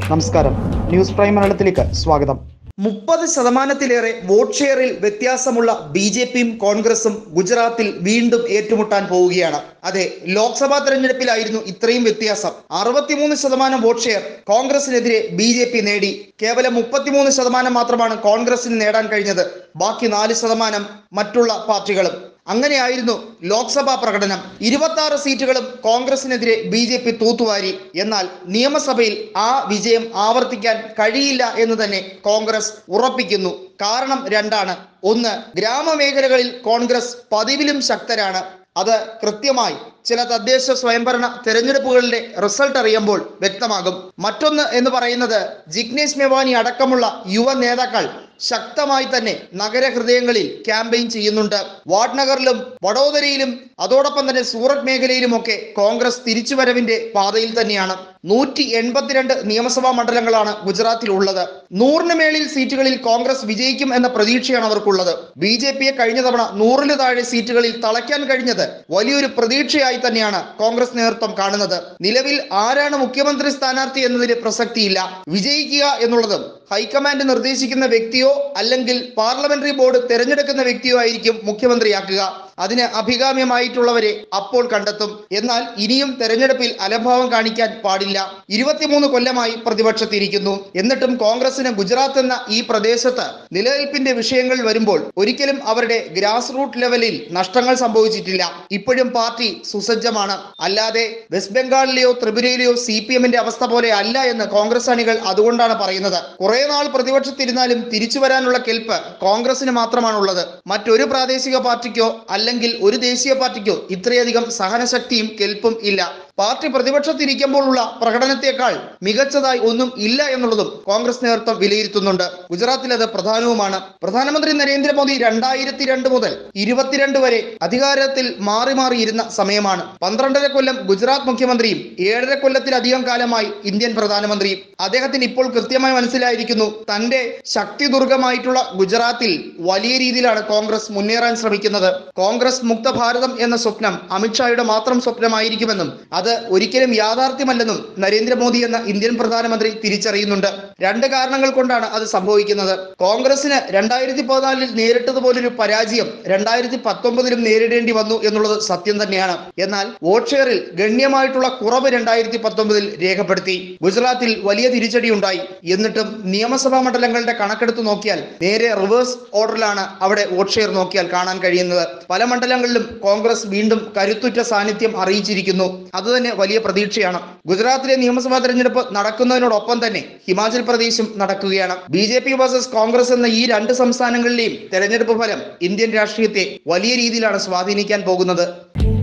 നമസ്കാരം news prime മലയാളത്തിലേക്ക് സ്വാഗതം മുപ്പത് ശതമാനത്തിലേറെ വോട്ട് ഷെയറിൽ വ്യത്യാസമുള്ള ബി ജെ പിയും കോൺഗ്രസും ഗുജറാത്തിൽ വീണ്ടും ഏറ്റുമുട്ടാൻ പോവുകയാണ് അതെ ലോക്സഭാ തെരഞ്ഞെടുപ്പിലായിരുന്നു ഇത്രയും വ്യത്യാസം അറുപത്തിമൂന്ന് ശതമാനം വോട്ട് ഷെയർ കോൺഗ്രസിനെതിരെ ബി ജെ പി നേടി കേവലം മുപ്പത്തിമൂന്ന് ശതമാനം മാത്രമാണ് കോൺഗ്രസിന് നേടാൻ കഴിഞ്ഞത് ബാക്കി നാല് ശതമാനം മറ്റുള്ള പാർട്ടികളും അങ്ങനെയായിരുന്നു ലോക്സഭാ പ്രകടനം ഇരുപത്തി ആറ് സീറ്റുകളും കോൺഗ്രസിനെതിരെ ബി ജെ പി തൂത്തുവാരി എന്നാൽ നിയമസഭയിൽ ആ വിജയം ആവർത്തിക്കാൻ കഴിയില്ല എന്ന് തന്നെ കോൺഗ്രസ് ഉറപ്പിക്കുന്നു കാരണം രണ്ടാണ് ഒന്ന് ഗ്രാമമേഖലകളിൽ കോൺഗ്രസ് പതിവിലും ശക്തരാണ് അത് കൃത്യമായി ചില തദ്ദേശ സ്വയംഭരണ തെരഞ്ഞെടുപ്പുകളുടെ റിസൾട്ട് അറിയുമ്പോൾ വ്യക്തമാകും മറ്റൊന്ന് എന്ന് പറയുന്നത് ജിഗ്നേഷ് മെവാനി അടക്കമുള്ള യുവ നേതാക്കൾ ശക്തമായി തന്നെ നഗരഹൃദയങ്ങളിൽ ക്യാമ്പയിൻ ചെയ്യുന്നുണ്ട് വാട്നഗറിലും വഡോദരയിലും അതോടൊപ്പം തന്നെ സൂറത്ത് മേഖലയിലുമൊക്കെ കോൺഗ്രസ് തിരിച്ചുവരവിന്റെ പാതയിൽ തന്നെയാണ് നൂറ്റി എൺപത്തിരണ്ട് നിയമസഭാ മണ്ഡലങ്ങളാണ് ഗുജറാത്തിൽ ഉള്ളത് നൂറിന് മേളിൽ സീറ്റുകളിൽ കോൺഗ്രസ് വിജയിക്കും എന്ന പ്രതീക്ഷയാണ് അവർക്കുള്ളത് ബി ജെ പിയെ കഴിഞ്ഞ തവണ നൂറിന് താഴെ സീറ്റുകളിൽ തളയ്ക്കാൻ കഴിഞ്ഞത് വലിയൊരു പ്രതീക്ഷയായി തന്നെയാണ് കോൺഗ്രസ് നേതൃത്വം കാണുന്നത് നിലവിൽ ആരാണ് മുഖ്യമന്ത്രി സ്ഥാനാർത്ഥി എന്നതിന് പ്രസക്തിയില്ല വിജയിക്കുക എന്നുള്ളതും ഹൈക്കമാൻഡ് നിർദ്ദേശിക്കുന്ന വ്യക്തിയോ അല്ലെങ്കിൽ പാർലമെന്ററി ബോർഡ് തെരഞ്ഞെടുക്കുന്ന വ്യക്തിയോ ആയിരിക്കും മുഖ്യമന്ത്രിയാക്കുക അതിന് അഭികാമ്യമായിട്ടുള്ളവരെ അപ്പോൾ കണ്ടെത്തും എന്നാൽ ഇനിയും തെരഞ്ഞെടുപ്പിൽ അലംഭാവം കാണിക്കാൻ പാടില്ല ഇരുപത്തിമൂന്ന് കൊല്ലമായി പ്രതിപക്ഷത്തിരിക്കുന്നു എന്നിട്ടും കോൺഗ്രസിന് ഗുജറാത്ത് എന്ന ഈ പ്രദേശത്ത് നിലനിൽപ്പിന്റെ വിഷയങ്ങൾ വരുമ്പോൾ ഒരിക്കലും അവരുടെ ഗ്രാസ് റൂട്ട് ലെവലിൽ നഷ്ടങ്ങൾ സംഭവിച്ചിട്ടില്ല ഇപ്പോഴും പാർട്ടി സുസജ്ജമാണ് അല്ലാതെ വെസ്റ്റ് ബംഗാളിലെയോ ത്രിപുരയിലെയോ സി പി എമ്മിന്റെ അവസ്ഥ പോലെ അല്ല എന്ന് കോൺഗ്രസ് അണികൾ അതുകൊണ്ടാണ് പറയുന്നത് കുറെ നാൾ പ്രതിപക്ഷത്തിരുന്നാലും തിരിച്ചു വരാനുള്ള കെൽപ്പ് കോൺഗ്രസിന് മാത്രമാണുള്ളത് മറ്റൊരു പ്രാദേശിക പാർട്ടിക്കോ അല്ലെങ്കിൽ ഒരു ദേശീയ പാർട്ടിക്കോ ഇത്രയധികം സഹനശക്തിയും കെൽപ്പും ഇല്ല പാർട്ടി പ്രതിപക്ഷത്തിരിക്കുമ്പോഴുള്ള പ്രകടനത്തെക്കാൾ മികച്ചതായി ഒന്നും ഇല്ല എന്നുള്ളതും കോൺഗ്രസ് നേതൃത്വം വിലയിരുത്തുന്നുണ്ട് ഗുജറാത്തിൽ അത് പ്രധാനവുമാണ് പ്രധാനമന്ത്രി നരേന്ദ്രമോദി രണ്ടായിരത്തി രണ്ട് മുതൽ ഇരുപത്തിരണ്ട് വരെ അധികാരത്തിൽ മാറി മാറി ഇരുന്ന സമയമാണ് പന്ത്രണ്ടര കൊല്ലം ഗുജറാത്ത് മുഖ്യമന്ത്രിയും ഏഴര കൊല്ലത്തിലധികം കാലമായി ഇന്ത്യൻ പ്രധാനമന്ത്രിയും അദ്ദേഹത്തിന് ഇപ്പോൾ കൃത്യമായി മനസ്സിലായിരിക്കുന്നു തന്റെ ശക്തി ദുർഗമായിട്ടുള്ള ഗുജറാത്തിൽ വലിയ രീതിയിലാണ് കോൺഗ്രസ് മുന്നേറാൻ ശ്രമിക്കുന്നത് കോൺഗ്രസ് മുക്ത ഭാരതം എന്ന സ്വപ്നം അമിത്ഷായുടെ മാത്രം സ്വപ്നമായിരിക്കുമെന്നും അത് ഒരിക്കലും യാഥാർത്ഥ്യമല്ലെന്നും നരേന്ദ്രമോദി എന്ന ഇന്ത്യൻ പ്രധാനമന്ത്രി തിരിച്ചറിയുന്നുണ്ട് രണ്ട് കാരണങ്ങൾ കൊണ്ടാണ് അത് സംഭവിക്കുന്നത് കോൺഗ്രസിന് രണ്ടായിരത്തി പതിനാലിൽ നേരിട്ടതുപോലൊരു പരാജയം രണ്ടായിരത്തി പത്തൊമ്പതിലും നേരിടേണ്ടി വന്നു എന്നുള്ളത് സത്യം തന്നെയാണ് എന്നാൽ വോട്ട് ഷെയറിൽ ഗണ്യമായിട്ടുള്ള കുറവ് രണ്ടായിരത്തി പത്തൊമ്പതിൽ രേഖപ്പെടുത്തി ഗുജറാത്തിൽ വലിയ തിരിച്ചടി ഉണ്ടായി എന്നിട്ടും നിയമസഭാ മണ്ഡലങ്ങളുടെ കണക്കെടുത്ത് നോക്കിയാൽ നേരെ റിവേഴ്സ് ഓർഡറിലാണ് അവിടെ വോട്ട് ഷെയർ നോക്കിയാൽ കാണാൻ കഴിയുന്നത് പല മണ്ഡലങ്ങളിലും കോൺഗ്രസ് വീണ്ടും കരുത്തുറ്റ സാന്നിധ്യം അറിയിച്ചിരിക്കുന്നു അതുതന്നെ വലിയ പ്രതീക്ഷയാണ് ഗുജറാത്തിലെ നിയമസഭാ തെരഞ്ഞെടുപ്പ് നടക്കുന്നതിനോടൊപ്പം തന്നെ ഹിമാചൽ പ്രദേശും നടക്കുകയാണ് B J P versus Congress എന്ന ഈ രണ്ട് സംസ്ഥാനങ്ങളിലെയും തെരഞ്ഞെടുപ്പ് ഫലം ഇന്ത്യൻ രാഷ്ട്രീയത്തെ വലിയ രീതിയിലാണ് സ്വാധീനിക്കാൻ പോകുന്നത്